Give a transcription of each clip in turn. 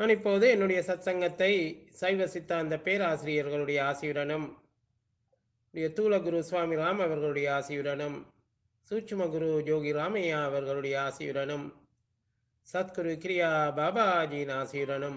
நான் இப்போது என்னுடைய சத்சங்கத்தை சைவ சித்தாந்த பேராசிரியர்களுடைய ஆசியுடனும் உடைய தூல குரு சுவாமி ராம் அவர்களுடைய ஆசியுடனும் சூட்சும குரு ஜோகி ராமையா அவர்களுடைய ஆசியுடனும் சத்குரு கிரியா பாபாஜியின் ஆசியுடனும்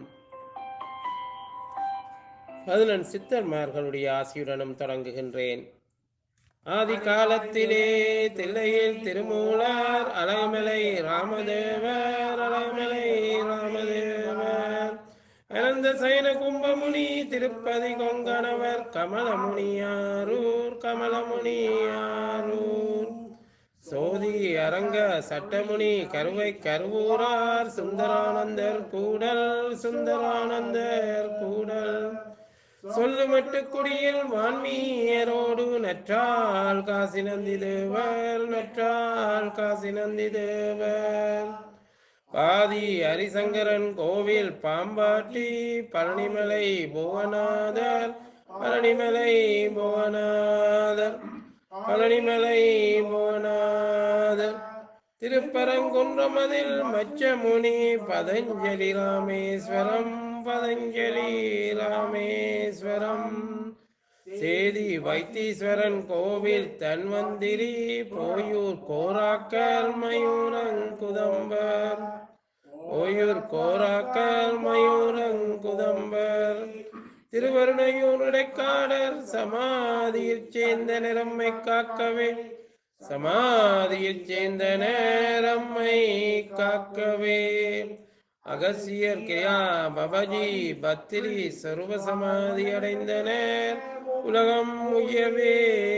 பதினெண் சித்தர்மார்களுடைய ஆசியுடனும் தொடங்குகின்றேன் ஆதி காலத்திலே தில்லையில் திருமூலர் அழகுமலை ராமதேவர் அழகுமலை ராமதேவர் அனந்த சயன கும்பமுனி திருப்பதி கொங்கணவர் கமலமுனியாரூர் கமலமுனியாரூர் சோதி அரங்க சட்டமுனி கருவை கருவூரார் சுந்தரானந்தர் கூடல் சுந்தரானந்தர் கூடல் சொல்லுமட்டு குடியில் வான்மீயரோடு நற்றால் காசி நந்தி தேவர் நற்றால் காசி நந்தி தேவர் பாதி ஹரிசங்கரன் கோவில் பாம்பாட்டி பழனிமலை புவனாதர் பழனிமலை புவனாதர் பழனிமலை புவனாதர் திருப்பரங்குன்றமதில் மச்சமுனி பதஞ்சலி ராமேஸ்வரம் பதஞ்சலி ராமேஸ்வரம் சேதி வைத்தீஸ்வரன் கோவில் தன்வந்திரி போயூர் கோராக்கர் மயூரங்குதம்பர் ஓயூர் கோராக்கர் மயூரங்குதம்பர் திருவருணையூர் இடைக்காடர் சமாதியில் சேர்ந்த நிறம்மை காக்கவே சமாதியில் சேர்ந்த நேரம்மை காக்கவே அகசியர் கிரியா பபஜி பத்திரி சர்வ சமாதி அடைந்தனர் உலகம் உயவே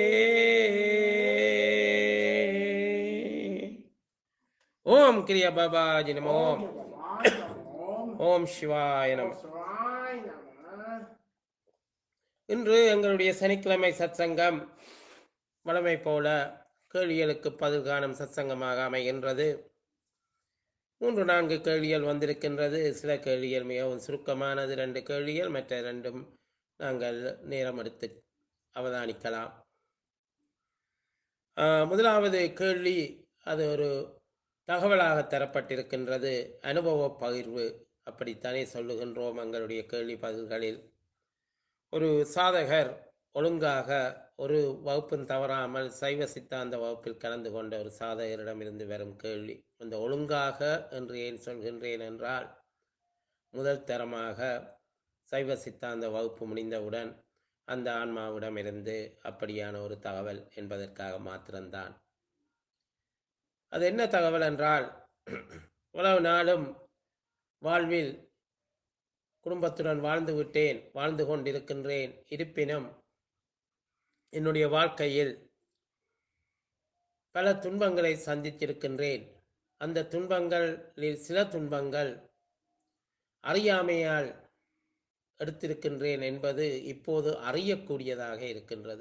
ஓம் கிரியா பாபாஜி நம ஓம் ஓம் சிவாய நம இன்று எங்களுடைய சனிக்கிழமை சத்சங்கம் வழமை போல கேள்விகளுக்கு பதில் காணும் சத்சங்கமாக அமைகின்றது மூன்று நான்கு கேள்விகள் வந்திருக்கின்றது சில கேள்விகள் மிகவும் சுருக்கமானது ரெண்டு கேள்விகள் மற்ற ரெண்டும் நாங்கள் நேரம் எடுத்து அவதானிக்கலாம் ஆஹ், முதலாவது கேள்வி அது ஒரு தகவலாக தரப்பட்டிருக்கின்றது அனுபவ பகிர்வு அப்படித்தானே சொல்லுகின்றோம் எங்களுடைய கேள்வி பதில்களில் ஒரு சாதகர் ஒழுங்காக ஒரு வகுப்பும் தவறாமல் சைவ சித்தாந்த வகுப்பில் கலந்து கொண்ட ஒரு சாதகரிடமிருந்து வரும் கேள்வி அந்த ஒழுங்காக என்று ஏன் சொல்கின்றேன் என்றால் முதல் தரமாக சைவ சித்தாந்த வகுப்பு முடிந்தவுடன் அந்த ஆன்மாவிடமிருந்து அப்படியான ஒரு தகவல் என்பதற்காக மாத்திரம்தான் அது என்ன தகவல் என்றால் இவ்வளவு நாளும் வாழ்வில் குடும்பத்துடன் வாழ்ந்து விட்டேன் வாழ்ந்து கொண்டிருக்கின்றேன் இருப்பினும் என்னுடைய வாழ்க்கையில் பல துன்பங்களை சந்தித்திருக்கின்றேன் அந்த துன்பங்களில் சில துன்பங்கள் அறியாமையால் எடுத்திருக்கின்றேன் என்பது இப்போது அறியக்கூடியதாக இருக்கின்றது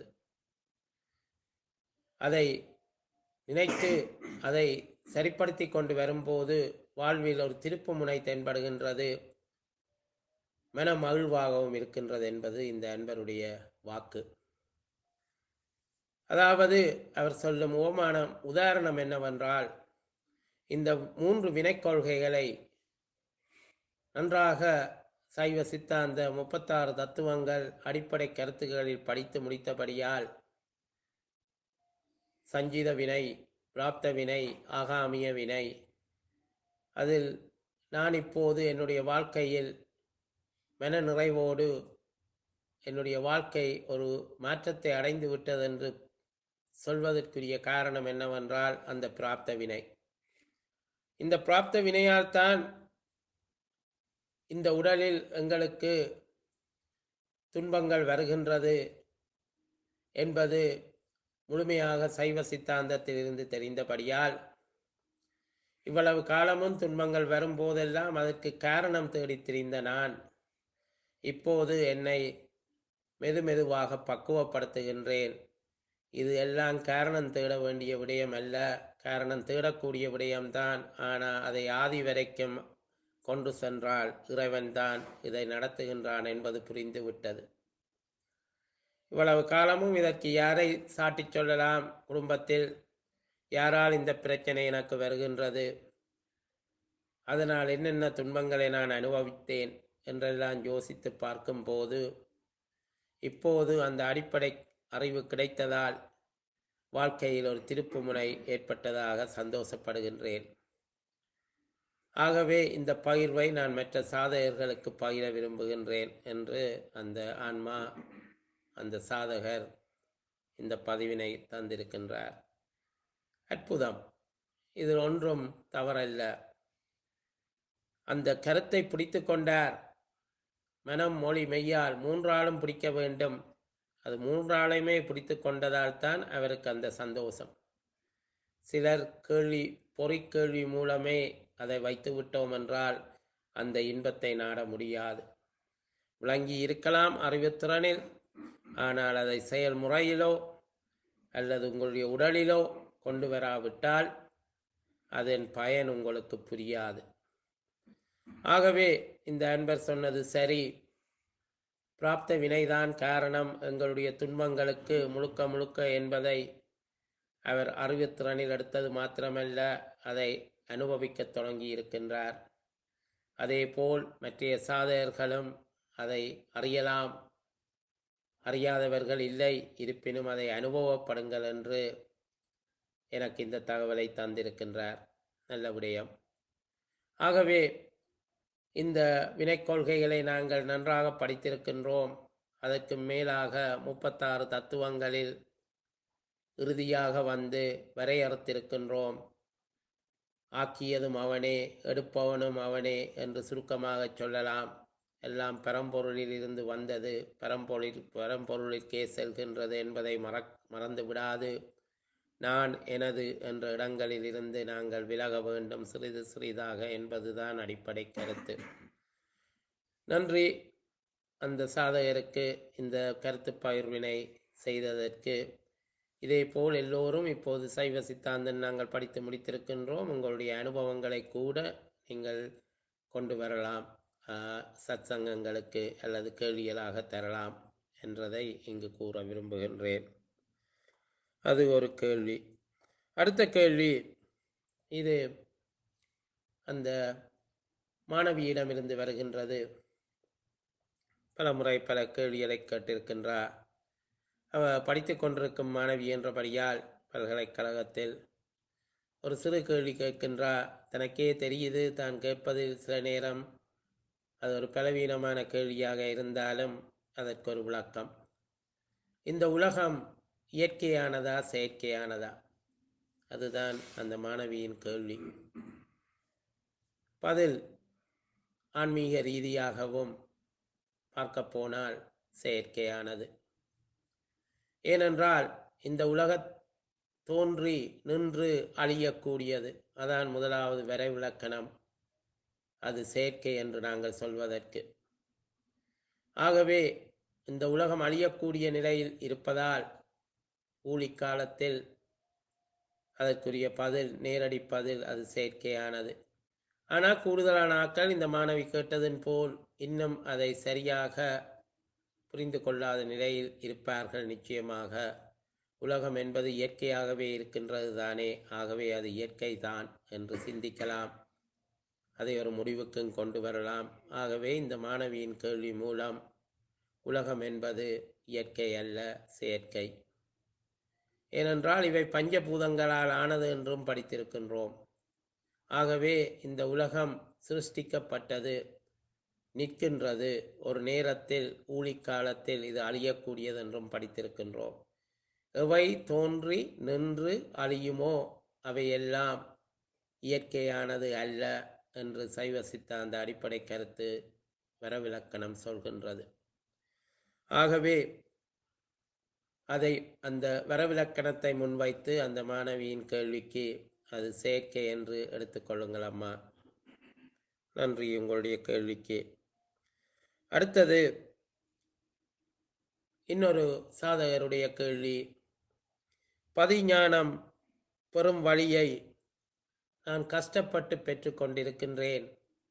அதை நினைத்து அதை சரிப்படுத்தி கொண்டு வரும்போது வாழ்வில் ஒரு திருப்பு முனை தென்படுகின்றது மன மகிழ்வாகவும் இருக்கின்றது என்பது இந்த அன்பருடைய வாக்கு அதாவது அவர் சொல்லும் ஓமானம் உதாரணம் என்னவென்றால் இந்த மூன்று வினைக் கொள்கைகளை நன்றாக சைவ சித்தாந்த முப்பத்தாறு தத்துவங்கள் அடிப்படை கருத்துக்களில் படித்து முடித்தபடியால் சஞ்சீத வினை பிராப்த வினை ஆகாமிய வினை அதில் நான் இப்போது என்னுடைய வாழ்க்கையில் மன நிறைவோடு என்னுடைய வாழ்க்கை ஒரு மாற்றத்தை அடைந்து விட்டதென்று சொல்வதற்குரிய காரணம் என்னவென்றால் அந்த பிராப்த வினை இந்த பிராப்த வினையால் தான் இந்த உடலில் எங்களுக்கு துன்பங்கள் வருகின்றது என்பது முழுமையாக சைவ சித்தாந்தத்திலிருந்து தெரிந்தபடியால் இவ்வளவு காலமும் துன்பங்கள் வரும்போதெல்லாம் அதற்கு காரணம் தேடித் திரிந்த நான் இப்போது என்னை மெதுமெதுவாக பக்குவப்படுத்துகின்றேன் இது எல்லாம் காரணம் தேட வேண்டிய விடயம் அல்ல காரணம் தேடக்கூடிய விடயம்தான் ஆனால் அதை ஆதி வரைக்கும் கொண்டு சென்றால் இறைவன்தான் இதை நடத்துகின்றான் என்பது புரிந்து விட்டது இவ்வளவு காலமும் இதற்கு யாரை சாட்டிச் சொல்லலாம் குடும்பத்தில் யாரால் இந்த பிரச்சனை எனக்கு வருகின்றது அதனால் என்னென்ன துன்பங்களை நான் அனுபவித்தேன் என்றெல்லாம் யோசித்து பார்க்கும்போது இப்போது அந்த அடிப்படை அறிவு கிடைத்ததால் வாழ்க்கையில் ஒரு திருப்புமுனை ஏற்பட்டதாக சந்தோஷப்படுகின்றேன் ஆகவே இந்த பகிர்வை நான் மற்ற சாதகர்களுக்கு பகிர விரும்புகின்றேன் என்று அந்த ஆன்மா அந்த சாதகர் இந்த பதிவினை தந்திருக்கின்றார் அற்புதம் இது ஒன்றும் தவறல்ல அந்த கருத்தை பிடித்து கொண்டார் மனம் மொழி மெய்யால் மூன்றாலும் பிடிக்க வேண்டும் அது மூன்றாலையுமே பிடித்து கொண்டதால் தான் அவருக்கு அந்த சந்தோஷம் சிலர் கேள்வி பொறி கேள்வி மூலமே அதை வைத்து விட்டோம் என்றால் அந்த இன்பத்தை நாட முடியாது விளங்கி இருக்கலாம் அறிவுத்திறனில் ஆனால் அதை செயல்முறையிலோ அல்லது உங்களுடைய உடலிலோ கொண்டு வராவிட்டால் அதன் பயன் உங்களுக்கு புரியாது ஆகவே இந்த அன்பர் சொன்னது சரி பிராப்த வினைதான் காரணம் எங்களுடைய துன்பங்களுக்கு முழுக்க முழுக்க என்பதை அவர் அறிவுத்திறனில் எடுத்தது மாத்திரமல்ல அதை அனுபவிக்கத் தொடங்கி இருக்கின்றார் அதேபோல் மற்றைய சாதகர்களும் அதை அறியலாம் அறியாதவர்கள் இல்லை இருப்பினும் அதை அனுபவப்படுங்கள் என்று எனக்கு இந்த தகவலை தந்திருக்கின்றார் நல்ல விடயம் ஆகவே இந்த வினைக் கொள்கைகளை நாங்கள் நன்றாக படித்திருக்கின்றோம் அதற்கு மேலாக முப்பத்தாறு தத்துவங்களில் இறுதியாக வந்து வரையறுத்திருக்கின்றோம் ஆக்கியதும் அவனே எடுப்பவனும் அவனே என்று சுருக்கமாகச் சொல்லலாம் எல்லாம் பரம்பொருளில் இருந்து வந்தது பரம்பொருளில் பரம்பொருளிற்கே செல்கின்றது என்பதை மற மறந்து விடாது நான் எனது என்ற இடங்களில் இருந்து நாங்கள் விலக வேண்டும் சிறிது சிறிதாக என்பதுதான் அடிப்படை கருத்து நன்றி அந்த சாதகருக்கு இந்த கருத்து பகிர்வினை செய்ததற்கு இதேபோல் எல்லோரும் இப்போது சைவ சித்தாந்தன் நாங்கள் படித்து முடித்திருக்கின்றோம் உங்களுடைய அனுபவங்களை கூட நீங்கள் கொண்டு வரலாம் சத் சங்கங்களுக்கு அல்லது கேள்விகளாக தரலாம் என்றதை இங்கு கூற விரும்புகின்றேன் அது ஒரு கேள்வி அடுத்த கேள்வி இது அந்த மாணவியிடமிருந்து வருகின்றது பல முறை பல கேள்விகளை கேட்டிருக்கின்றார் அவ படித்து கொண்டிருக்கும் மாணவி என்றபடியால் பல்கலைக்கழகத்தில் ஒரு சிறு கேள்வி கேட்கின்றார் தனக்கே தெரியுது தான் கேட்பதில் சில நேரம் அது ஒரு பலவீனமான கேள்வியாக இருந்தாலும் அதற்கு ஒரு விளக்கம் இந்த உலகம் இயற்கையானதா செயற்கையானதா அதுதான் அந்த மாணவியின் கேள்வி பதில் ஆன்மீக ரீதியாகவும் பார்க்க போனால் செயற்கையானது ஏனென்றால் இந்த உலக தோன்றி நின்று அழியக்கூடியது அதான் முதலாவது வரைவிலக்கணம் அது செயற்கை என்று நாங்கள் சொல்வதற்கு ஆகவே இந்த உலகம் அழியக்கூடிய நிலையில் இருப்பதால் ஊழிக்காலத்தில் அதற்குரிய பதில் நேரடி பதில் அது செயற்கையானது ஆனால் கூடுதலான ஆட்கள் இந்த மாணவி கேட்டதன் போல் இன்னும் அதை சரியாக புரிந்து கொள்ளாத நிலையில் இருப்பார்கள் நிச்சயமாக உலகம் என்பது இயற்கையாகவே இருக்கின்றது தானே ஆகவே அது இயற்கை தான் என்று சிந்திக்கலாம் அதை ஒரு முடிவுக்கும் கொண்டு வரலாம் ஆகவே இந்த மாணவியின் கேள்வி மூலம் உலகம் என்பது இயற்கை அல்ல செயற்கை ஏனென்றால் இவை பஞ்சபூதங்களால் ஆனது என்றும் படித்திருக்கின்றோம் ஆகவே இந்த உலகம் சிருஷ்டிக்கப்பட்டது நிற்கின்றது ஒரு நேரத்தில் ஊழிக்காலத்தில் இது அழியக்கூடியது என்றும் படித்திருக்கின்றோம் எவை தோன்றி நின்று அழியுமோ அவையெல்லாம் இயற்கையானது அல்ல என்று சைவ சித்தாந்த அடிப்படை கருத்து வரவிலக்கணம் சொல்கின்றது ஆகவே அதை அந்த வரவிலக்கணத்தை முன்வைத்து அந்த மாணவியின் கேள்விக்கு அது செயற்கை என்று எடுத்துக்கொள்ளுங்கள் அம்மா நன்றி உங்களுடைய கேள்விக்கு அடுத்தது இன்னொரு சாதகருடைய கேள்வி பதிஞானம் பெறும் வழியை நான் கஷ்டப்பட்டு பெற்றுக்கொண்டிருக்கின்றேன்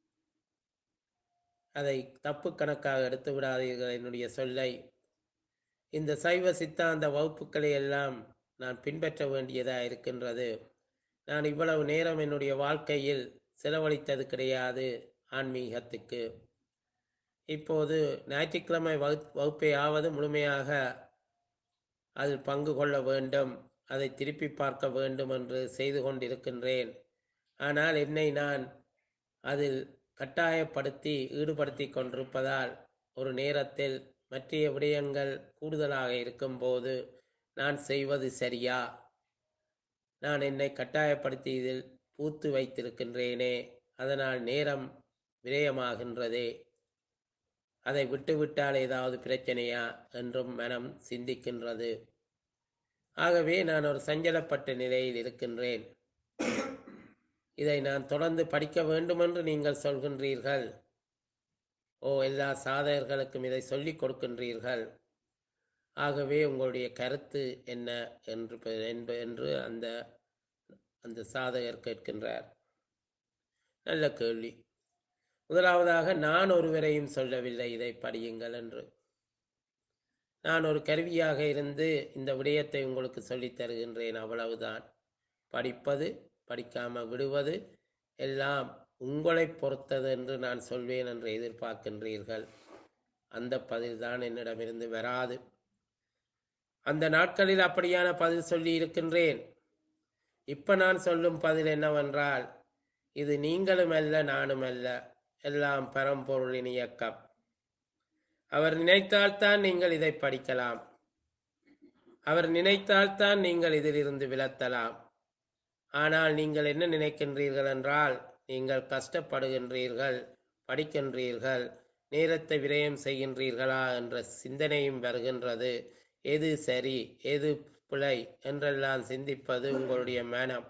அதை தப்பு கணக்காக எடுத்து விடாதீர்கள் என்னுடைய சொல்லை இந்த சைவ சித்தாந்த வகுப்புகளை எல்லாம் நான் பின்பற்ற வேண்டியதாக இருக்கின்றது நான் இவ்வளவு நேரம் என்னுடைய வாழ்க்கையில் செலவழித்தது கிடையாது ஆன்மீகத்துக்கு இப்போது ஞாயிற்றுக்கிழமை வகு வகுப்பையாவது முழுமையாக அதில் பங்கு கொள்ள வேண்டும் அதை திருப்பி பார்க்க வேண்டும் என்று செய்து கொண்டிருக்கின்றேன் ஆனால் என்னை நான் அதில் கட்டாயப்படுத்தி ஈடுபடுத்தி கொண்டிருப்பதால் ஒரு நேரத்தில் மற்றைய விடயங்கள் கூடுதலாக இருக்கும்போது நான் செய்வது சரியா நான் என்னை கட்டாயப்படுத்தி இதில் பூத்து வைத்திருக்கின்றேனே அதனால் நேரம் விரயமாகின்றதே அதை விட்டுவிட்டால் ஏதாவது பிரச்சனையா என்றும் மனம் சிந்திக்கின்றது ஆகவே நான் ஒரு சஞ்சலப்பட்ட நிலையில் இருக்கின்றேன் இதை நான் தொடர்ந்து படிக்க வேண்டும் என்று நீங்கள் சொல்கின்றீர்கள் ஓ எல்லா சாதகர்களுக்கும் இதை சொல்லிக் கொடுக்கின்றீர்கள் ஆகவே உங்களுடைய கருத்து என்ன என்று பெ- என்ப- என்று அந்த அந்த சாதகர் கேட்கின்றார் நல்ல கேள்வி முதலாவதாக நான் ஒருவரையும் சொல்லவில்லை இதை படியுங்கள் என்று நான் ஒரு கருவியாக இருந்து இந்த விடயத்தை உங்களுக்கு சொல்லித் தருகின்றேன் அவ்வளவுதான் படிப்பது படிக்காம விடுவது எல்லாம் உங்களை பொறுத்தது என்று நான் சொல்வேன் என்று எதிர்பார்க்கின்றீர்கள் அந்த பதில்தான் என்னிடமிருந்து வராது அந்த நாட்களில் அப்படியான பதில் சொல்லி இருக்கின்றேன் இப்ப நான் சொல்லும் பதில் என்னவென்றால் இது நீங்களும் அல்ல நானும் அல்ல எல்லாம் பரம்பொருளின் இயக்கம் அவர் நினைத்தால்தான் நீங்கள் இதை படிக்கலாம் அவர் நினைத்தால்தான் நீங்கள் இதிலிருந்து விலத்தலாம் ஆனால் நீங்கள் என்ன நினைக்கின்றீர்கள் என்றால் நீங்கள் கஷ்டப்படுகின்றீர்கள் படிக்கின்றீர்கள் நேரத்தை விரயம் செய்கின்றீர்களா என்ற சிந்தனையும் வருகின்றது எது சரி எது பிழை என்றெல்லாம் சிந்திப்பது உங்களுடைய மனம்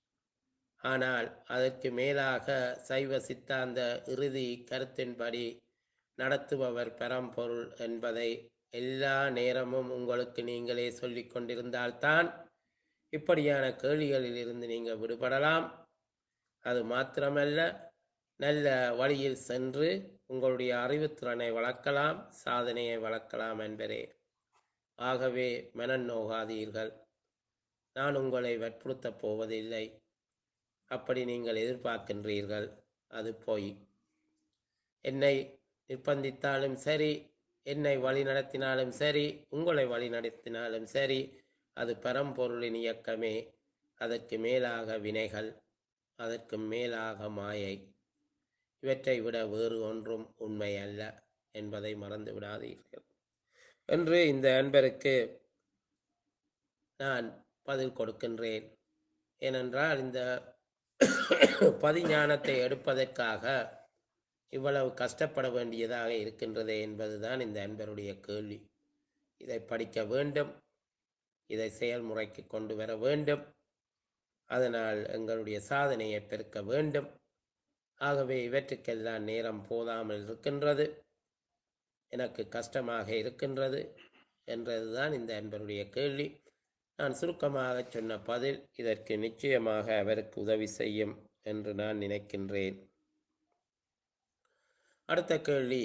ஆனால் அதற்கு மேலாக சைவ சித்தாந்த இறுதி கருத்தின்படி நடத்துபவர் பரம்பொருள் என்பதை எல்லா நேரமும் உங்களுக்கு நீங்களே சொல்லிக் கொண்டிருந்தால்தான் இப்படியான கேள்விகளில் இருந்து நீங்கள் விடுபடலாம் அது மாத்திரமல்ல நல்ல வழியில் சென்று உங்களுடைய அறிவுத்திறனை வளர்க்கலாம் சாதனையை வளர்க்கலாம் என்பதே ஆகவே மனம் நோகாதீர்கள் நான் உங்களை வற்புறுத்தப் போவதில்லை அப்படி நீங்கள் எதிர்பார்க்கின்றீர்கள் அது போய் என்னை நிர்பந்தித்தாலும் சரி என்னை வழி நடத்தினாலும் சரி உங்களை வழி நடத்தினாலும் சரி அது பரம்பொருளின் இயக்கமே அதற்கு மேலாக வினைகள் அதற்கு மேலாக மாயை இவற்றை விட வேறு ஒன்றும் உண்மை அல்ல என்பதை மறந்து விடாதீர்கள் என்று இந்த அன்பருக்கு நான் பதில் கொடுக்கின்றேன் ஏனென்றால் இந்த பதிஞானத்தை எடுப்பதற்காக இவ்வளவு கஷ்டப்பட வேண்டியதாக இருக்கின்றதே என்பதுதான் இந்த அன்பருடைய கேள்வி இதை படிக்க வேண்டும் இதை செயல்முறைக்கு கொண்டு வர வேண்டும் அதனால் எங்களுடைய சாதனையை பெருக்க வேண்டும் ஆகவே இவற்றுக்கெல்லாம் நேரம் போதாமல் இருக்கின்றது எனக்கு கஷ்டமாக இருக்கின்றது என்றதுதான் இந்த அன்பருடைய கேள்வி நான் சுருக்கமாக சொன்ன பதில் இதற்கு நிச்சயமாக அவருக்கு உதவி செய்யும் என்று நான் நினைக்கின்றேன் அடுத்த கேள்வி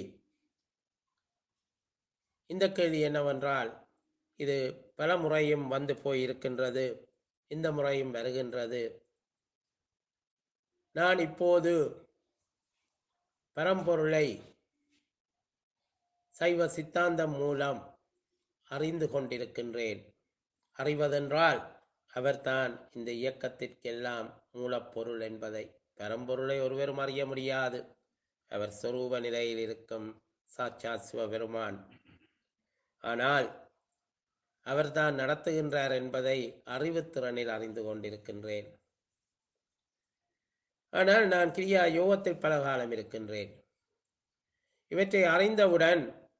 இந்த கேள்வி என்னவென்றால் இது பல முறையும் வந்து போய் இருக்கின்றது இந்த முறையும் வருகின்றது நான் இப்போது பரம்பொருளை சைவ சித்தாந்தம் மூலம் அறிந்து கொண்டிருக்கின்றேன் அறிவதென்றால் அவர்தான் இந்த இயக்கத்திற்கெல்லாம் மூலப்பொருள் என்பதை பரம்பொருளை ஒருவரும் அறிய முடியாது அவர் சொரூப நிலையில் இருக்கும் சாட்சாத் சிவபெருமான் ஆனால் அவர்தான் நடத்துகின்றார் என்பதை அறிவுத்திறனில் அறிந்து கொண்டிருக்கின்றேன் ஆனால் நான் கிரியா யோகத்தில் பல காலம் இருக்கின்றேன் இவற்றை அறிந்தவுடன்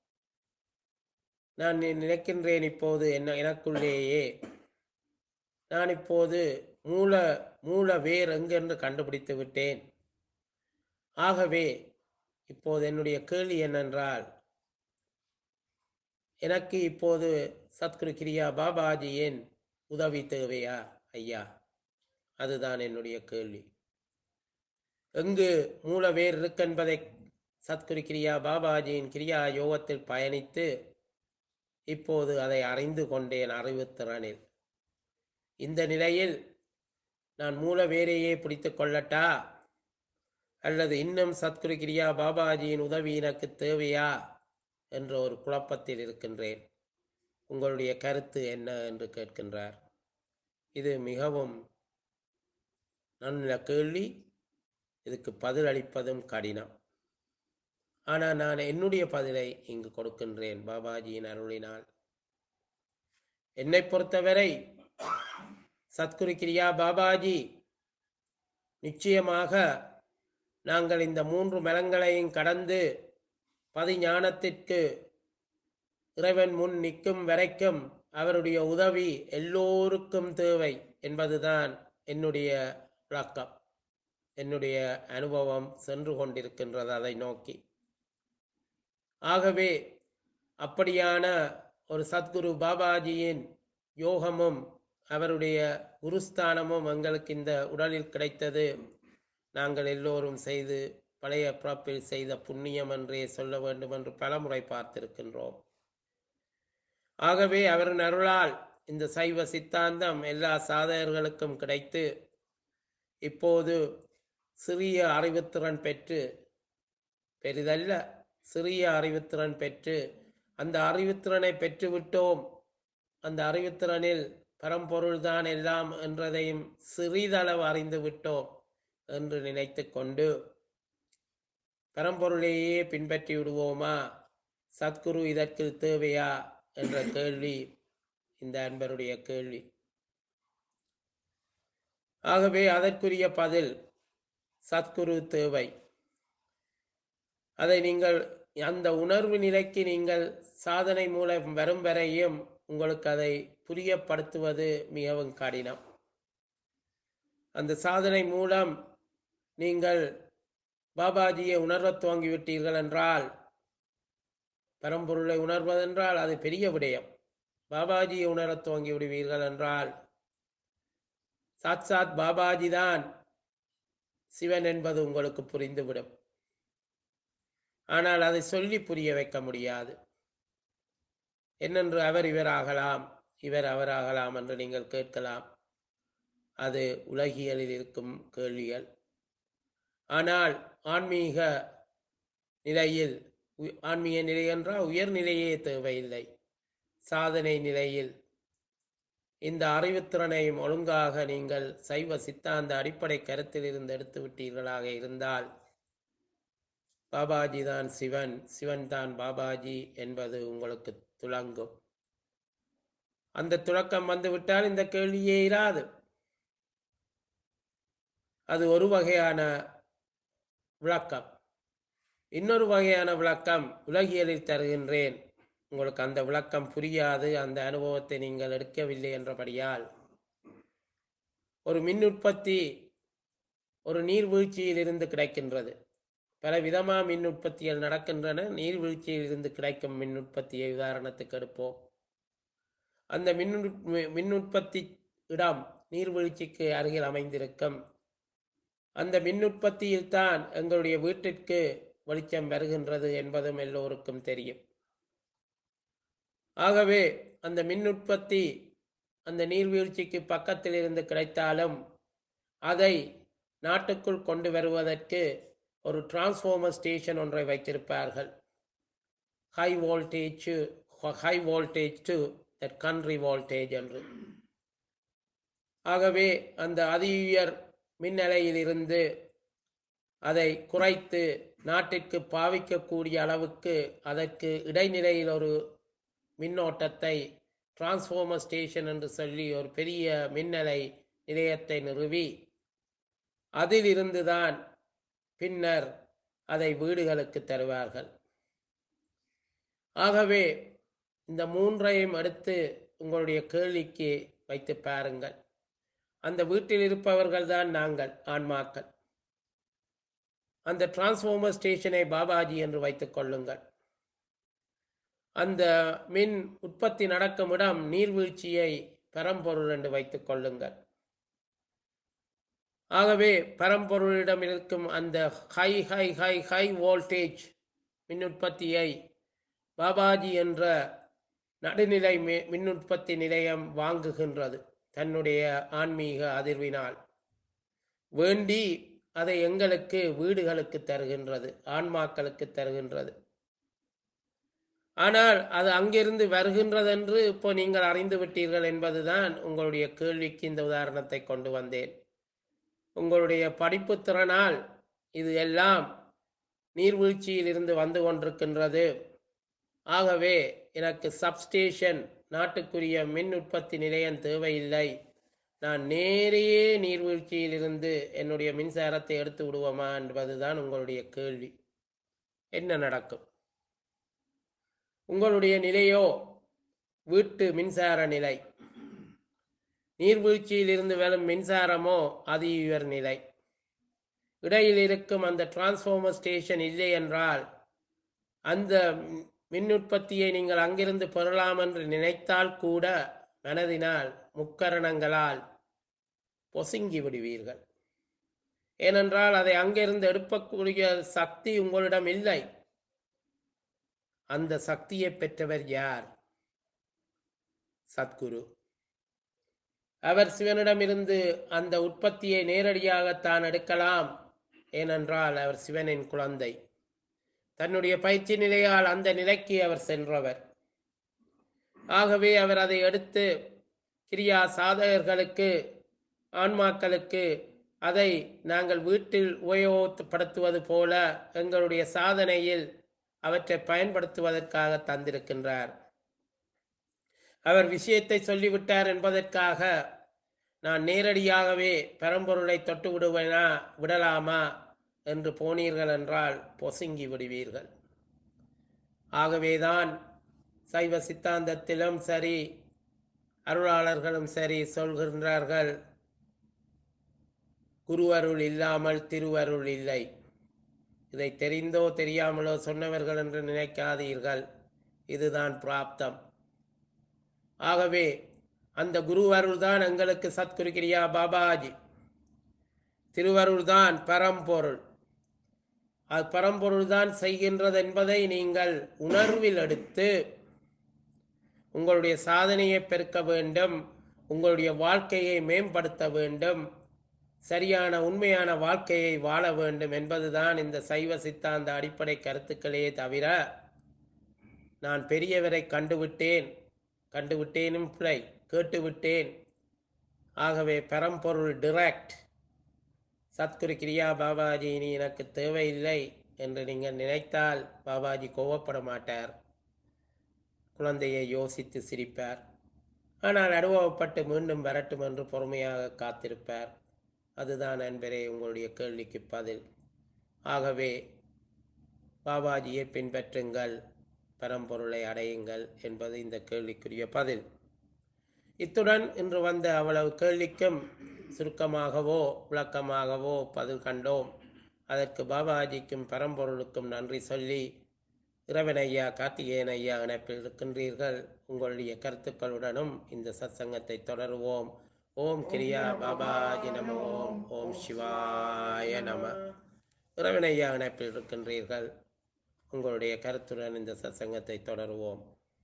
நான் நி- நினைக்கின்றேன் இப்போது என்ன எனக்குள்ளேயே நான் இப்போது மூல மூல வேர் எங்கென்று கண்டுபிடித்து விட்டேன் ஆகவே இப்போது என்னுடைய கேள்வி என்னென்றால் எனக்கு இப்போது சத்குரு கிரியா பாபாஜியின் உதவி தேவையா ஐயா அதுதான் என்னுடைய கேள்வி எங்கு மூல வேர் இருக்கென்பதை சத்குரு கிரியா பாபாஜியின் கிரியா யோகத்தில் பயணித்து இப்போது அதை அறிந்து கொண்டேன் அறிவுத்திறனில் இந்த நிலையில் நான் மூல வேரையே பிடித்து கொள்ளட்டா அல்லது இன்னும் சத்குரு கிரியா பாபாஜியின் உதவி எனக்கு தேவையா என்ற ஒரு குழப்பத்தில் இருக்கின்றேன் உங்களுடைய கருத்து என்ன என்று கேட்கின்றார் இது மிகவும் நல்ல கேள்வி இதுக்கு பதில் அளிப்பதும் கடினம் ஆனால் நான் என்னுடைய பதிலை இங்கு கொடுக்கின்றேன் பாபாஜியின் அருளினால் என்னை பொறுத்தவரை சத்குரு கிரியா பாபாஜி நிச்சயமாக நாங்கள் இந்த மூன்று மலங்களையும் கடந்து பதிஞானத்திற்கு இறைவன் முன் நிற்கும் வரைக்கும் அவருடைய உதவி எல்லோருக்கும் தேவை என்பதுதான் என்னுடைய விளக்கம் என்னுடைய அனுபவம் சென்று கொண்டிருக்கின்றது அதை நோக்கி ஆகவே அப்படியான ஒரு சத்குரு பாபாஜியின் யோகமும் அவருடைய குருஸ்தானமும் எங்களுக்கு இந்த உடலில் கிடைத்தது நாங்கள் எல்லோரும் செய்து பழைய பிறப்பில் செய்த புண்ணியம் என்றே சொல்ல வேண்டும் என்று பலமுறை பார்த்திருக்கின்றோம் ஆகவே அவரின் அருளால் இந்த சைவ சித்தாந்தம் எல்லா சாதகர்களுக்கும் கிடைத்து இப்போது சிறிய அறிவுத்திறன் பெற்று பெரிதல்ல சிறிய அறிவுத்திறன் பெற்று அந்த அறிவுத்திறனை பெற்றுவிட்டோம் அந்த அறிவுத்திறனில் பரம்பொருள்தான் எல்லாம் என்றதையும் சிறிதளவு அறிந்து விட்டோம் என்று நினைத்து கொண்டு பரம்பொருளையே பின்பற்றி விடுவோமா சத்குரு இதற்கு தேவையா என்ற கேள்வி இந்த அன்பருடைய கேள்வி ஆகவே அதற்குரிய பதில் சத்குரு தேவை அதை நீங்கள் அந்த உணர்வு நிலைக்கு நீங்கள் சாதனை மூலம் வரும் வரையும் உங்களுக்கு அதை புரியப்படுத்துவது மிகவும் கடினம் அந்த சாதனை மூலம் நீங்கள் பாபாஜியை உணர்வத் துவங்கிவிட்டீர்கள் என்றால் பரம்பொருளை உணர்வதென்றால் அது பெரிய விடயம் பாபாஜியை உணரத் துவங்கி விடுவீர்கள் என்றால் சாத் சாத் பாபாஜி தான் சிவன் என்பது உங்களுக்கு புரிந்துவிடும் ஆனால் அதை சொல்லி புரிய வைக்க முடியாது என்னென்று அவர் இவராகலாம் இவர் அவராகலாம் என்று நீங்கள் கேட்கலாம் அது உலகியலில் இருக்கும் கேள்விகள் ஆனால் ஆன்மீக நிலையில் உ- ஆன்மீக நிலை என்றால் உயர்நிலையே தேவையில்லை சாதனை நிலையில் இந்த அறிவுத்திறனையும் ஒழுங்காக நீங்கள் சைவ சித்தாந்த அடிப்படை கருத்தில் இருந்து எடுத்து விட்டீர்களாக இருந்தால் பாபாஜி தான் சிவன் சிவன் தான் பாபாஜி என்பது உங்களுக்கு துளங்கும் அந்த துளக்கம் வந்துவிட்டால் இந்த கேள்வியே இராது அது ஒரு வகையான விளக்கம் இன்னொரு வகையான விளக்கம் உலகியலில் தருகின்றேன் உங்களுக்கு அந்த விளக்கம் புரியாது அந்த அனுபவத்தை நீங்கள் எடுக்கவில்லை என்றபடியால் ஒரு மின் உற்பத்தி ஒரு நீர்வீழ்ச்சியில் இருந்து கிடைக்கின்றது பல விதமா மின் உற்பத்திகள் நடக்கின்றன நீர்வீழ்ச்சியில் இருந்து கிடைக்கும் மின் உற்பத்தியை உதாரணத்துக்கு எடுப்போம் அந்த மின் உற்- மின் உற்பத்தி இடம் நீர்வீழ்ச்சிக்கு அருகில் அமைந்திருக்கும் அந்த மின் உற்பத்தியில் தான் எங்களுடைய வீட்டிற்கு வெளிச்சம் வருகின்றது என்பதும் எல்லோருக்கும் தெரியும் ஆகவே அந்த மின் உற்பத்தி அந்த நீர்வீழ்ச்சிக்கு பக்கத்தில் இருந்து கிடைத்தாலும் அதை நாட்டுக்குள் கொண்டு வருவதற்கு ஒரு டிரான்ஸ்ஃபார்மர் ஸ்டேஷன் ஒன்றை வைத்திருப்பார்கள் high voltage high voltage to that country voltage என்று ஆகவே அந்த அதி உயர் மின்னலையிலிருந்து அதை குறைத்து நாட்டிற்கு பாவிக்கக்கூடிய அளவுக்கு அதற்கு இடைநிலையில் ஒரு மின்னோட்டத்தை டிரான்ஸ்ஃபார்மர் ஸ்டேஷன் என்று சொல்லி ஒரு பெரிய மின்னலை நிலையத்தை நிறுவி அதிலிருந்துதான் பின்னர் அதை வீடுகளுக்கு தருவார்கள் ஆகவே இந்த மூன்றையும் எடுத்து உங்களுடைய கேள்விக்கு வைத்து பாருங்கள் அந்த வீட்டில் இருப்பவர்கள் தான் நாங்கள் ஆன்மாக்கள் அந்த டிரான்ஸ்ஃபார்மர் ஸ்டேஷனை பாபாஜி என்று வைத்துக் கொள்ளுங்கள் அந்த மின் உற்பத்தி நடக்கும் இடம் நீர்வீழ்ச்சியை பரம்பொருள் என்று வைத்துக் கொள்ளுங்கள் ஆகவே பரம்பொருளிடம் இருக்கும் அந்த high high high high voltage மின் உற்பத்தியை பாபாஜி என்ற நடுநிலை மி- மின் உற்பத்தி நிலையம் வாங்குகின்றது தன்னுடைய ஆன்மீக அதிர்வினால் வேண்டி அதை எங்களுக்கு வீடுகளுக்கு தருகின்றது ஆன்மாக்களுக்கு தருகின்றது ஆனால் அது அங்கிருந்து வருகின்றது என்று இப்போ நீங்கள் அறிந்து விட்டீர்கள் என்பதுதான் உங்களுடைய கேள்விக்கு இந்த உதாரணத்தை கொண்டு வந்தேன் உங்களுடைய படிப்பு திறனால் இது எல்லாம் நீர்வீழ்ச்சியில் இருந்து வந்து கொண்டிருக்கின்றது ஆகவே எனக்கு சப்ஸ்டேஷன் நாட்டுக்குரிய மின் உற்பத்தி நிலையம் தேவையில்லை நான் நேரையே நீர்வீழ்ச்சியிலிருந்து என்னுடைய மின்சாரத்தை எடுத்து விடுவோமா என்பதுதான் உங்களுடைய கேள்வி என்ன நடக்கும் உங்களுடைய நிலையோ வீட்டு மின்சார நிலை நீர்வீழ்ச்சியிலிருந்து வரும் மின்சாரமோ அதி உயர் நிலை இடையில் இருக்கும் அந்த டிரான்ஸ்ஃபார்மர் ஸ்டேஷன் இல்லை என்றால் அந்த மின் உற்பத்தியை நீங்கள் அங்கிருந்து பெறலாம் என்று நினைத்தால் கூட மனதினால் முக்கரணங்களால் பொசுங்கி விடுவீர்கள் ஏனென்றால் அதை அங்கிருந்து எடுக்கக்கூடிய சக்தி உங்களிடம் இல்லை அந்த சக்தியை பெற்றவர் யார் சத்குரு அவர் சிவனிடமிருந்து அந்த உற்பத்தியை நேரடியாக தான் எடுக்கலாம் ஏனென்றால் அவர் சிவனின் குழந்தை தன்னுடைய பயிற்சி நிலையால் அந்த நிலைக்கு அவர் சென்றவர் ஆகவே அவர் அதை எடுத்து கிரியா சாதகர்களுக்கு ஆன்மாக்களுக்கு அதை நாங்கள் வீட்டில் உபயோகப்படுத்துவது போல எங்களுடைய சாதனையில் அவற்றை பயன்படுத்துவதற்காக தந்திருக்கின்றார் அவர் விஷயத்தை சொல்லிவிட்டார் என்பதற்காக நான் நேரடியாகவே பரம்பொருளை தொட்டு விடுவேனா விடலாமா என்று போனீர்கள் என்றால் பொசுங்கி விடுவீர்கள் ஆகவேதான் சைவ சித்தாந்தத்திலும் சரி அருளாளர்களும் சரி சொல்கின்றார்கள் குருவருள் இல்லாமல் திருவருள் இல்லை இதை தெரிந்தோ தெரியாமலோ சொன்னவர்கள் என்று நினைக்காதீர்கள் இதுதான் பிராப்தம் ஆகவே அந்த குருவருள் தான் எங்களுக்கு சத்குரு கிரியா பாபாஜி திருவருள் தான் பரம்பொருள் அது பரம்பொருள் தான் செய்கின்றது என்பதை நீங்கள் உணர்வில் எடுத்து உங்களுடைய சாதனையை பெருக்க வேண்டும் உங்களுடைய வாழ்க்கையை மேம்படுத்த வேண்டும் சரியான உண்மையான வாழ்க்கையை வாழ வேண்டும் என்பதுதான் இந்த சைவ சித்தாந்த அடிப்படை கருத்துக்களே தவிர நான் பெரியவரை கண்டுவிட்டேன் கண்டுவிட்டேனும் பிழை கேட்டுவிட்டேன் ஆகவே பரம்பொருள் டிரெக்ட் சத்குரு கிரியா பாபாஜி நீ எனக்கு தேவையில்லை என்று நீங்கள் நினைத்தால் பாபாஜி கோவப்பட மாட்டார் குழந்தையை யோசித்து சிரிப்பார் ஆனால் அனுபவப்பட்டு மீண்டும் வரட்டும் என்று பொறுமையாக காத்திருப்பார் அதுதான் அன்பரே உங்களுடைய கேள்விக்கு பதில் ஆகவே பாபாஜியை பின்பற்றுங்கள் பரம்பொருளை அடையுங்கள் என்பது இந்த கேள்விக்குரிய பதில் இத்துடன் இன்று வந்த அவ்வளவு கேள்விக்கும் சுருக்கமாகவோ விளக்கமாகவோ பதில் கண்டோம் அதற்கு பாபாஜிக்கும் பரம்பொருளுக்கும் நன்றி சொல்லி இறைவன் ஐயா கார்த்திகேயன் ஐயா இணைப்பில் இருக்கின்றீர்கள் உங்களுடைய கருத்துக்களுடனும் இந்த சத்சங்கத்தை தொடருவோம் ஓம் கிரியா பாபாஜி நம ஓம் ஓம் சிவாய நம இறைவன் ஐயா இணைப்பில் இருக்கின்றீர்கள் உங்களுடைய கருத்துடன் இந்த சத்சங்கத்தை தொடருவோம்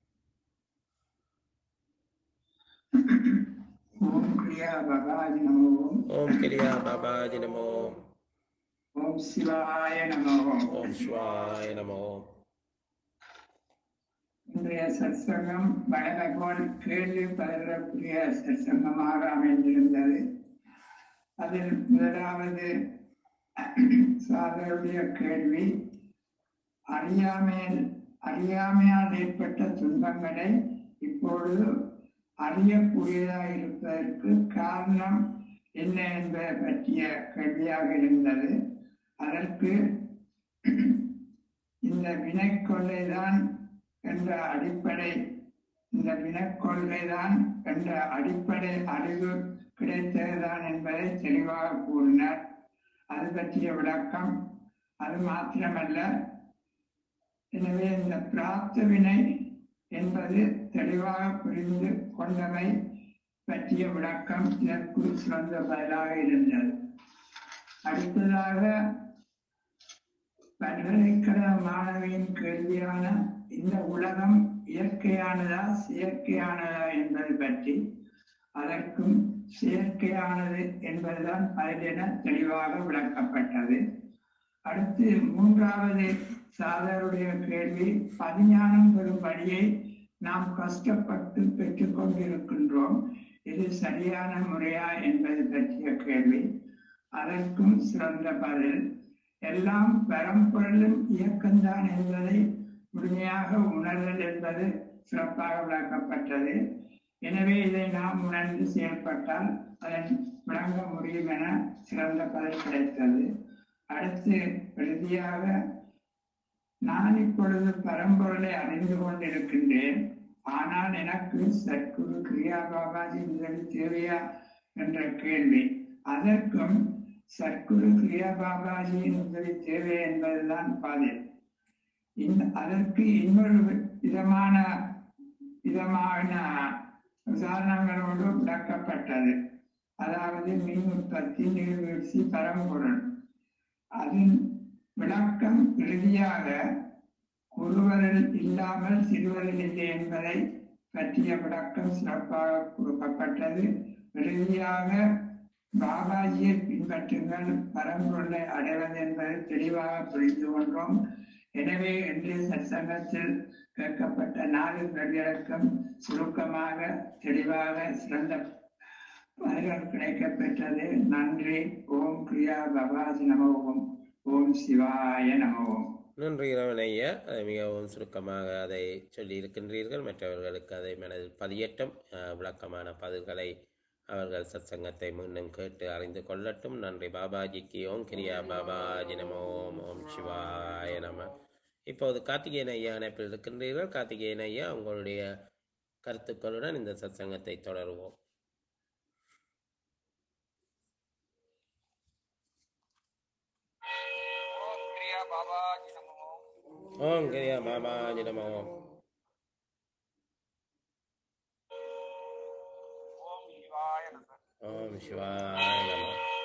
ஓம் கிரியா பகாஜி நமோ ஓம் கிரியா பாபாஜி நம ஓம் ஓம் சிவாய நமோ ஓம் சிவாய நம ஓம் இன்றைய சத்சங்கம் வடபகவான் கேள்வி பதறக்கூடிய சத்சங்கமாக அமைந்திருந்தது அதில் முதலாவது சாதருடைய கேள்வி அறியாமையில் அறியாமையால் ஏற்பட்ட துன்பங்களை இப்பொழுது அறியக்கூடியதாக இருப்பதற்கு காரணம் என்ன என்பதை பற்றிய கேள்வியாக இருந்தது அதற்கு இந்த வினைக்கொள்ளைதான் என்ற அடிப்படை இந்த வினக்கொள்கைதான் என்ற அடிப்படை அறிவு கிடைத்ததுதான் என்பதை தெளிவாக கூறினார் அது பற்றிய விளக்கம் அது மாத்திரமல்ல எனவே இந்த பிராப்த வினை என்பது தெளிவாக புரிந்து கொண்டவை பற்றிய விளக்கம் இதற்கு சிறந்த பதிலாக இருந்தது அடுத்ததாக பல்கலைக்கழக மாணவியின் கேள்வியான இந்த உலகம் இயற்கையானதா செயற்கையானதா என்பது பற்றி அதற்கும் செயற்கையானது என்பதுதான் பதில் என தெளிவாக விளக்கப்பட்டது அடுத்து மூன்றாவது சாதருடைய கேள்வி பதிஞானம் பெறும் வழியை நாம் கஷ்டப்பட்டு பெற்றுக் கொண்டிருக்கின்றோம் இது சரியான முறையா என்பது பற்றிய கேள்வி அதற்கும் சிறந்த பதில் எல்லாம் பரம்பொருளும் இயக்கம்தான் என்பதை முழுமையாக உணர்தல் என்பது சிறப்பாக விளக்கப்பட்டது எனவே இதை நாம் உணர்ந்து செயல்பட்டால் அதன் விளங்க முடியும் என சிறந்த பதில் கிடைத்தது அடுத்து இறுதியாக நான் இப்பொழுது பரம்பொருளை அறிந்து கொண்டிருக்கின்றேன் ஆனால் எனக்கு சற்குரு கிரியா பாபாஜி உதவி தேவையா என்ற கேள்வி அதற்கும் சற்குரு கிரியா பாபாஜியின் உதவி தேவை என்பதுதான் பதில் இந்த அதற்கு இன்னொரு விதமான விதமான உதாரணங்களோடு விளக்கப்பட்டது அதாவது மின் உற்பத்தி நீர்வீழ்ச்சி பரம்பொருள் அதன் விளக்கம் இறுதியாக குருவரில் இல்லாமல் சிறுவரில் இல்லை என்பதை பற்றிய விளக்கம் சிறப்பாக கொடுக்கப்பட்டது இறுதியாக பாபாஜியை பின்பற்றுங்கள் பரம்பொருளை அடைவது என்பதை தெளிவாக புரிந்து கொண்டோம் எனவே இன்றைய சத்சங்கத்தில் கேட்கப்பட்ட நாலு கேள்விகளுக்கும் சுருக்கமாக தெளிவாக சிறந்த பதில்கள் கிடைக்கப் பெற்றது நன்றி ஓம் கிரியா பபாஜி நம ஓம் ஓம் சிவாய நம ஓம் நன்றி இரவன் ஐயா அதை மிகவும் சுருக்கமாக அதை சொல்லி இருக்கின்றீர்கள் மற்றவர்களுக்கு அதை மனதில் பதியட்டும் அஹ், விளக்கமான பதில்களை அவர்கள் சத்சங்கத்தை மீண்டும் கேட்டு அறிந்து கொள்ளட்டும் நன்றி பாபாஜிக்கு ஓம் கிரியா பாபாஜி நம ஓம் ஓம் சிவாய நம இப்போது கார்த்திகேயன் ஐயா இணைப்பில் இருக்கின்றீர்கள் கார்த்திகேயன் ஐயா உங்களுடைய கருத்துக்களுடன் இந்த சத்சங்கத்தை தொடருவோம் ஓம் கிரியா பாபாஜி நமோ ஓம் கிரியா பாபாஜி நம ஓம் ஓம் சிவாய நம ஓம் சிவாய நம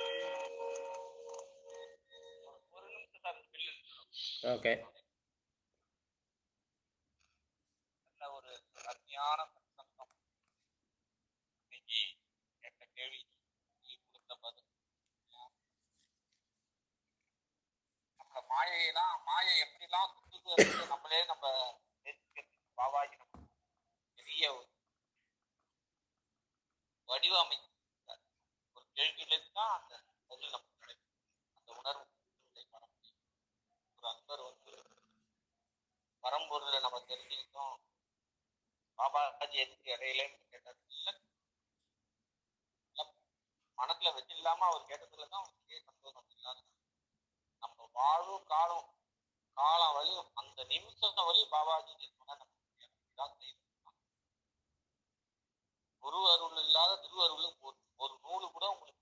ஒரு நிமிஷம் தான் பில்லு ஓகே நல்ல ஒரு அருமையான சத்சங்கம் இன்னைக்கு கேட்ட கேள்வி நீ கொடுத்த பதில் நம்ம மாயையெல்லாம் மாயை எப்படிலாம் சுத்துது அப்படின்னு நம்மளே நம்ம தெரிஞ்சுக்கிறதுக்கு பாபாஜி நம்ம பெரிய ஒரு வடிவமைச்சிருக்கார் ஒரு கேள்வியிலிருந்து தான் அந்த பதில் நமக்கு கிடைக்கும் அந்த உணர்வு இல்லை வர முடியும். ஒரு அன்பர் வந்து பரம்பொருளை நம்ம தெரிஞ்சுக்கிட்டோம் பாபாஜி எதுக்கு இடையிலன்னு கேட்டார் இல்ல இல்ல, மனசுல வச்சு இல்லாம அவர் கேட்டதுல தான் அவருக்கு சந்தோஷம் இல்லாத நம்ம வாழும் காலம் காலம் வரையும் அந்த நிமிஷம் வரையும் பாபாஜி சொன்னா நமக்கு தான் செய்யும் குரு அருள் இல்லாத திருவருள் ஒரு ஒரு நூலு கூட உங்களுக்கு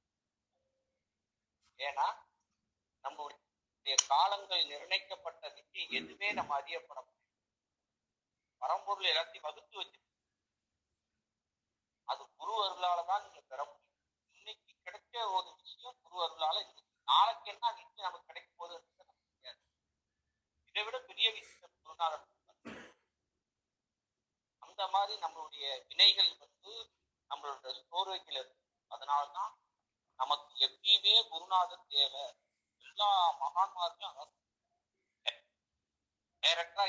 ஏன்னா நம்முடைய காலங்கள் நிர்ணயிக்கப்பட்ட விஷயம் எதுவுமே நம்ம அறியப்பட முடியாது பரம்பொருள் எல்லாத்தையும் வகுத்து வச்சு அது குரு அருளால தான் நீங்க பெற முடியும் இன்னைக்கு கிடைச்ச ஒரு விஷயம் குரு அருளால இன்னைக்கு நாளைக்கு என்ன விஷயம் நமக்கு கிடைக்கும் போது நமக்கு தெரியாது இதை விட பெரிய விஷயம் குருநாதர் கொடுத்தார். அந்த மாதிரி நம்மளுடைய வினைகள் வந்து நம்மளோட ஸ்டோரேஜில் இருக்கு அதனாலதான் நமக்கு எப்பயுமே குருநாதர் தேவை எல்லா மகான்மார்களும் டைரக்டா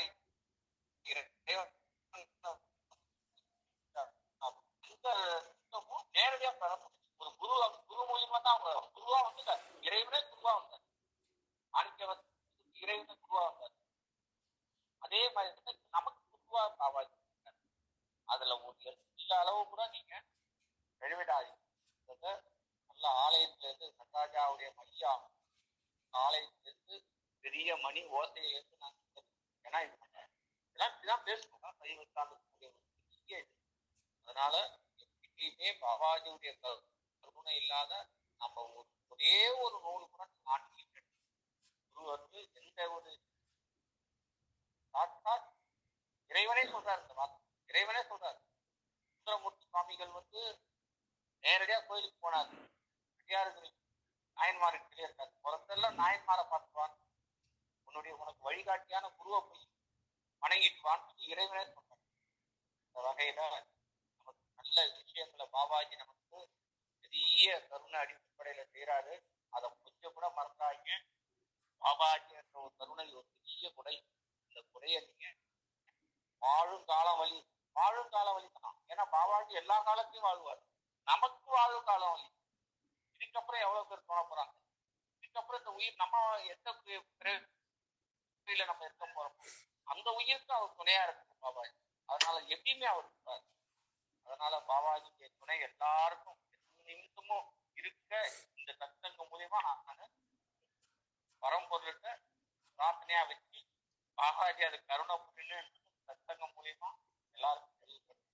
நேரடியா பெற முடியும் ஒரு குரு குரு மூலியமா தான் அவங்க குருவா வந்து இறைவனே குருவா வந்தார் மாணிக்க வந்து இறைவனே குருவா வந்தார் அதே மாதிரி தான் நமக்கு குருவா பாவாஜி இருக்கார். அதுல ஒரு எந்த அளவு கூட நீங்க எழுவிடாதீங்க இதை நல்ல ஆலயத்துல இருந்து நடராஜாவுடைய மையா ஆலயத்துல இருந்து பெரிய மணி ஓசையிலிருந்து நான் ஏன்னா இது பண்ணேன் இதெல்லாம் இப்படிதான் பேசணும் சைவத்தாண்டுக்கூடிய ஒரு பெரிய இது அதனால எப்பயுமே பாபாஜியுடைய கரு- கருணை இல்லாத நம்ம ஒரு ஒரே ஒரு நூல் கூட மாற்றி குரு வந்து எந்த ஒரு சாட்சாத் இறைவனே சொல்றாரு இந்த வார்த்தை இறைவனே சொல்றாரு சுந்தரமூர்த்தி சுவாமிகள் வந்து நேரடியா கோயிலுக்கு போனார் பெரியாருக்கு நாயன்மாருக்கு கிளியர் இருக்காரு புறத்தெல்லாம் நாயன்மாரை பார்த்துவான் உன்னுடைய உனக்கு வழிகாட்டியான குருவை போய் வணங்கிட்டு வான்னு சொல்லி இறைவனே சொல்றார் இந்த வகையில நமக்கு நல்ல விஷயங்களை பாபாஜி நமக்கு பெரிய கருணை அடிப்படையில செய்யறாரு அதை கொஞ்சம் கூட மறக்காதீங்க பாபாஜி என்ற ஒரு கருணை ஒரு பெரிய கொடை இந்த கொடையை நீங்க வாழும் காலம் வழி வாழும் காலம் வழி தான் ஏன்னா பாபாஜி எல்லா காலத்தையும் வாழ்வார் நமக்கு வாழும் காலம் வழி இதுக்கப்புறம் எவ்வளவு பேர் தோண போறாங்க இதுக்கப்புறம் இந்த உயிர் நம்ம எந்த பி- பிறவியில நம்ம இருக்க போறோம் அந்த உயிருக்கு அவர் துணையா இருக்கு பாபாஜி அதனால எப்பயுமே அவர் இருப்பார் அதனால பாபாஜியுடைய துணை எல்லாருக்கும் எந்த நிமிஷமும் இருக்க இந்த சத்தங்க மூலியமா நான் பரம்பொருள்கிட்ட பிரார்த்தனையா வச்சு பாபாஜி அது கருணை புரின்னு சத்தங்க மூலியமா எல்லாருக்கும் தெரியப்படுத்து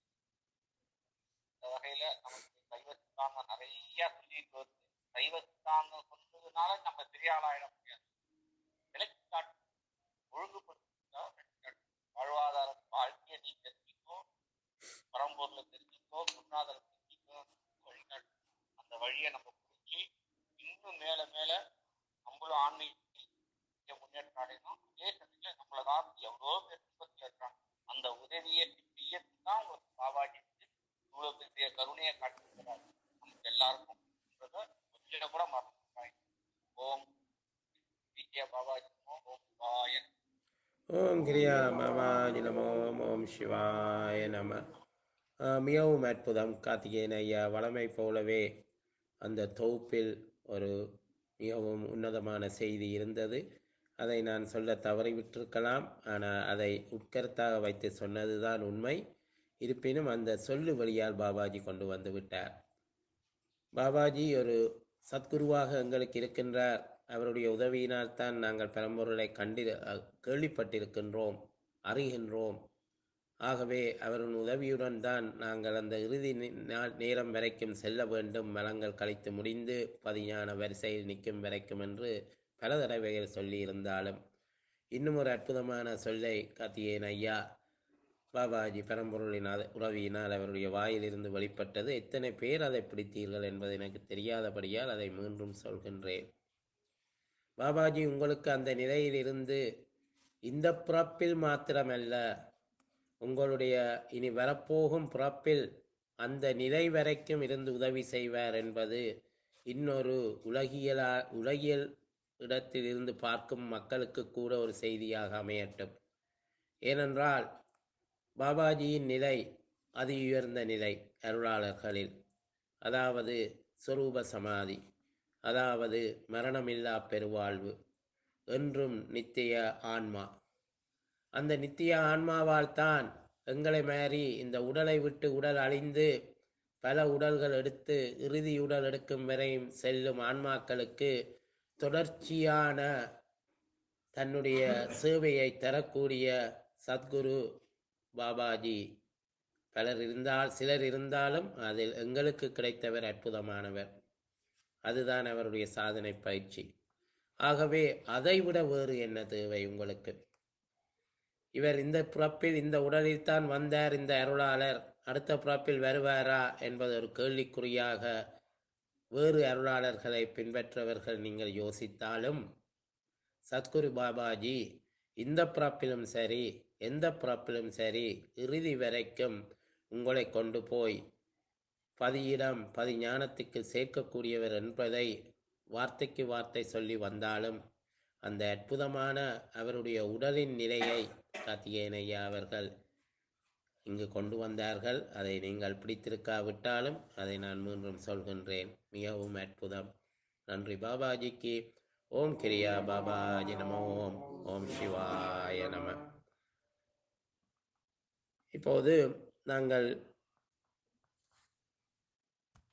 இந்த வகையில நமக்கு சைவ சித்தாந்தம் நிறைய சொல்லிட்டு வருது சைவ சித்தாந்தம் சொன்னதுனால நம்ம பெரிய ஆளாயிட முடியாது விலக்கி காட்டு ஒழுங்குபடுத்தா வாழ்வாதாரம் வாழ்க்கையை நீ தெரிஞ்சுக்கோ பரம்பொருளை தெரிஞ்சுக்கோ குருநாதரை தெரிஞ்சுக்கோ வழிகாட்டு அந்த வழியை நம்ம புரிஞ்சு இன்னும் மேல மேல நம்மளும் ஆன்மீக முன்னேற்றம் அடையணும் அதே சமயத்துல நம்மளை காத்து எவ்வளோ பேர் துன்பத்தில் இருக்காங்க அந்த உதவியை செய்யறதுக்கு தான் உங்களுக்கு பாபாஜி வந்து இவ்வளவு பெரிய கருணையை காட்டியிருக்கிறார் நமக்கு எல்லாருக்கும் என்றதை கொஞ்சம் கூட மறந்துட்டாங்க ஓம் விஜய பாபாஜி ஓம் ஓம் பாயன் ஓம் கிரியா பாபாஜி நமோ ஓம் சிவாய நம ஆ, மிகவும் அற்புதம் கார்த்திகேயன் ஐயா வளமை போலவே அந்த தொகுப்பில் ஒரு மிகவும் உன்னதமான செய்தி இருந்தது அதை நான் சொல்ல தவறிவிட்டிருக்கலாம் ஆனால் அதை உட்கருத்தாக வைத்து சொன்னதுதான் உண்மை இருப்பினும் அந்த சொல்லு வழியால் பாபாஜி கொண்டு வந்து விட்டார் பாபாஜி ஒரு சத்குருவாக எங்களுக்கு இருக்கின்றார் அவருடைய உதவியினால் தான் நாங்கள் பரம்பொருளை கண்டி அ- கேள்விப்பட்டிருக்கின்றோம் அறிகின்றோம் ஆகவே அவரின் உதவியுடன் தான் நாங்கள் அந்த இறுதி நி- நா- நேரம் வரைக்கும் செல்ல வேண்டும் மலங்கள் கழித்து முடிந்து பதிஞான வரிசையில் நிற்கும் வரைக்கும் என்று பல தடவைகள் சொல்லியிருந்தாலும் இன்னும் ஒரு அற்புதமான சொல்லை காத்தியேன் ஐயா பாபாஜி பரம்பொருளின் அத- உதவியினால் அவருடைய வாயிலிருந்து வெளிப்பட்டது எத்தனை பேர் அதை பிடித்தீர்கள் என்பது எனக்கு தெரியாதபடியால் அதை மீண்டும் சொல்கின்றேன் பாபாஜி உங்களுக்கு அந்த நிலையிலிருந்து இந்த பிறப்பில் மாத்திரமல்ல உங்களுடைய இனி வரப்போகும் பிறப்பில் அந்த நிலை வரைக்கும் இருந்து உதவி செய்வார் என்பது இன்னொரு உலகியலா உலகியல் இடத்தில் இருந்து பார்க்கும் மக்களுக்கு கூட ஒரு செய்தியாக அமையட்டும் ஏனென்றால் பாபாஜியின் நிலை அதி உயர்ந்த நிலை அருளாளர்களில் அதாவது சொரூப சமாதி அதாவது மரணமில்லா பெருவாழ்வு என்றும் நித்திய ஆன்மா அந்த நித்திய ஆன்மாவால் தான் எங்களை மாறி இந்த உடலை விட்டு உடல் அழிந்து பல உடல்கள் எடுத்து இறுதி உடல் எடுக்கும் வரையும் செல்லும் ஆன்மாக்களுக்கு தொடர்ச்சியான தன்னுடைய சேவையை தரக்கூடிய சத்குரு பாபாஜி பலர் இருந்தால் சிலர் இருந்தாலும் அதில் எங்களுக்கு கிடைத்தவர் அற்புதமானவர் அதுதான் அவருடைய சாதனை பயிற்சி ஆகவே அதைவிட வேறு என்ன தேவை உங்களுக்கு இவர் இந்த பிறப்பில் இந்த உடலில் தான் வந்தார் இந்த அருளாளர் அடுத்த பிறப்பில் வருவாரா என்பது ஒரு கேள்விக்குறியாக வேறு அருளாளர்களை பின்பற்றவர்கள் நீங்கள் யோசித்தாலும் சத்குரு பாபாஜி இந்த பிறப்பிலும் சரி எந்த பிறப்பிலும் சரி இறுதி வரைக்கும் உங்களை கொண்டு போய் பதியிடம் பதி ஞானத்துக்கு சேர்க்கக்கூடியவர் என்பதை வார்த்தைக்கு வார்த்தை சொல்லி வந்தாலும் அந்த அற்புதமான அவருடைய உடலின் நிலையை கார்த்திகேயன் ஐயா அவர்கள் இங்கு கொண்டு வந்தார்கள் அதை நீங்கள் பிடித்திருக்காவிட்டாலும் அதை நான் மீண்டும் சொல்கின்றேன் மிகவும் அற்புதம் நன்றி பாபாஜிக்கு ஓம் கிரியா பாபாஜி நம ஓம் ஓம் சிவாய நம இப்போது நாங்கள்